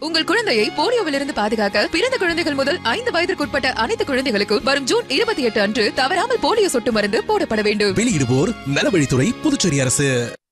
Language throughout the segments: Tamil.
உங்கள் குழந்தையை போலியோவிலிருந்து பாதுகாக்க பிறந்த குழந்தைகள் முதல் ஐந்து வயதிற்குட்பட்ட அனைத்து குழந்தைகளுக்கும் வரும் ஜூன் இருபத்தி எட்டு அன்று தவறாமல் போலியோ சொட்டு மருந்து போடப்பட வேண்டும் வெளியிடுவோர் நலவழித்துறை புதுச்சேரி அரசு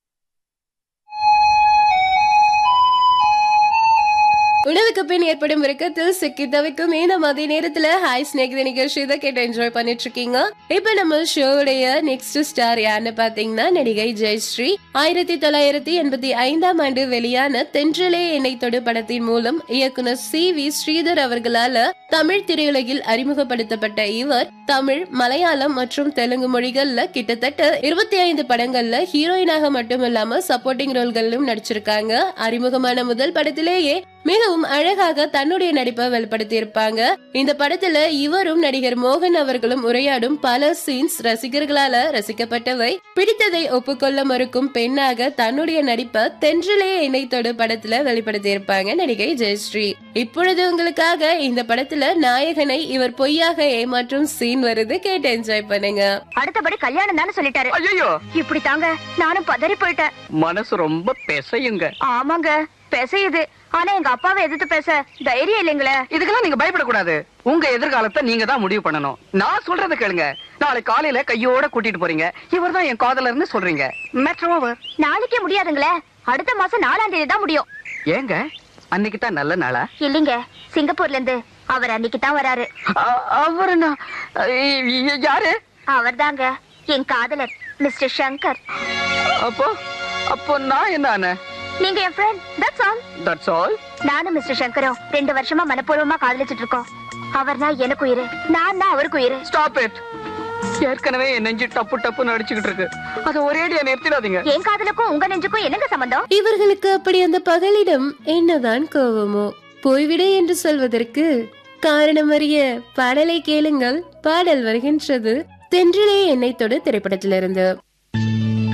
உணவுக்கு பின் ஏற்படும் இறுக்கத்தில் சிக்கி தவிக்கும் இந்த மதிய நேரத்துல ஹாய் ஸ்னேக் நிகழ்ச்சி தான் கேட்டு என்ஜாய் பண்ணிட்டு இருக்கீங்க இப்ப நம்ம ஷோவுடைய நெக்ஸ்ட் ஸ்டார் யாருன்னு பாத்தீங்கன்னா நடிகை ஜெயஸ்ரீ ஆயிரத்தி தொள்ளாயிரத்தி எண்பத்தி ஐந்தாம் ஆண்டு வெளியான தென்றலே என்னை தொடு படத்தின் மூலம் இயக்குனர் சி வி ஸ்ரீதர் அவர்களால தமிழ் திரையுலகில் அறிமுகப்படுத்தப்பட்ட இவர் தமிழ் மலையாளம் மற்றும் தெலுங்கு மொழிகள்ல கிட்டத்தட்ட இருபத்தி ஐந்து படங்கள்ல ஹீரோயினாக மட்டுமில்லாம சப்போர்ட்டிங் ரோல்களிலும் நடிச்சிருக்காங்க அறிமுகமான முதல் படத்திலேயே மிகவும் அழகாக தன்னுடைய நடிப்பை வெளிப்படுத்தி இருப்பாங்க இந்த படத்துல இவரும் நடிகர் மோகன் அவர்களும் உரையாடும் பல சீன்ஸ் ரசிகர்களால ரசிக்கப்பட்டவை பிடித்ததை ஒப்புக்கொள்ள மறுக்கும் பெண்ணாக தன்னுடைய நடிப்பை தென்றலே என்னை தொடு படத்துல வெளிப்படுத்தி இருப்பாங்க நடிகை ஜெயஸ்ரீ இப்பொழுது உங்களுக்காக இந்த படத்துல நாயகனை இவர் பொய்யாக ஏமாற்றும் சீன் வருது கேட்டு என்ஜாய் பண்ணுங்க அடுத்தபடி கல்யாணம் தானே சொல்லிட்டாரு ஐயோ இப்படி தாங்க நானும் பதறி போயிட்டேன் மனசு ரொம்ப பெசையுங்க ஆமாங்க பேசையுது ஆனா எங்க அப்பாவை எதிர்த்து பேச தைரியம் இல்லைங்களே இதுக்கெல்லாம் நீங்க பயப்படக்கூடாது உங்க எதிர்காலத்தை நீங்க தான் முடிவு பண்ணணும் நான் சொல்றத கேளுங்க நாளை காலையில கையோட கூட்டிட்டு போறீங்க இவர் தான் என் காதலர்னு சொல்றீங்க மேட்ரு ஓவர் நாளைக்கே முடியாதுங்களே அடுத்த மாசம் நாலாம் தேதி தான் முடியும் ஏங்க அன்னைக்கு தான் நல்ல நாளா இல்லைங்க சிங்கப்பூர்ல இருந்து அவர் அன்னைக்கு தான் வராரு அ- அவரு நான் இ- இ- யாரு அவர் தாங்க என் காதலர் மிஸ்டர் சங்கர் அப்போ அப்போ நான் என்ன ஆனேன் நீங்க என் friend that's all that's all நானும் மிஸ்டர் சங்கரும் ரெண்டு வருஷமா மனப்பூர்வமா காதலிச்சிட்டு இருக்கோம் அவர் தான் எனக்கு உயிரு நான் தான் அவருக்கு உயிரு ஸ்டாப் இட் ஏற்கனவே என் நெஞ்சு டப்பு டப்புன்னு அடிச்சுக்கிட்டு இருக்கு அதை ஒரேடியா நிறுத்திடாதீங்க என் காதலுக்கும் உங்க நெஞ்சுக்கும் என்னங்க சம்பந்தம் இவர்களுக்கு அப்படி அந்த பகலிடம் என்னதான் கோபமோ போய்விடு என்று சொல்வதற்கு காரணம் அறிய பாடலை கேளுங்கள் பாடல் வருகின்றது தென்றலே என்னை தொடு திரைப்படத்திலிருந்து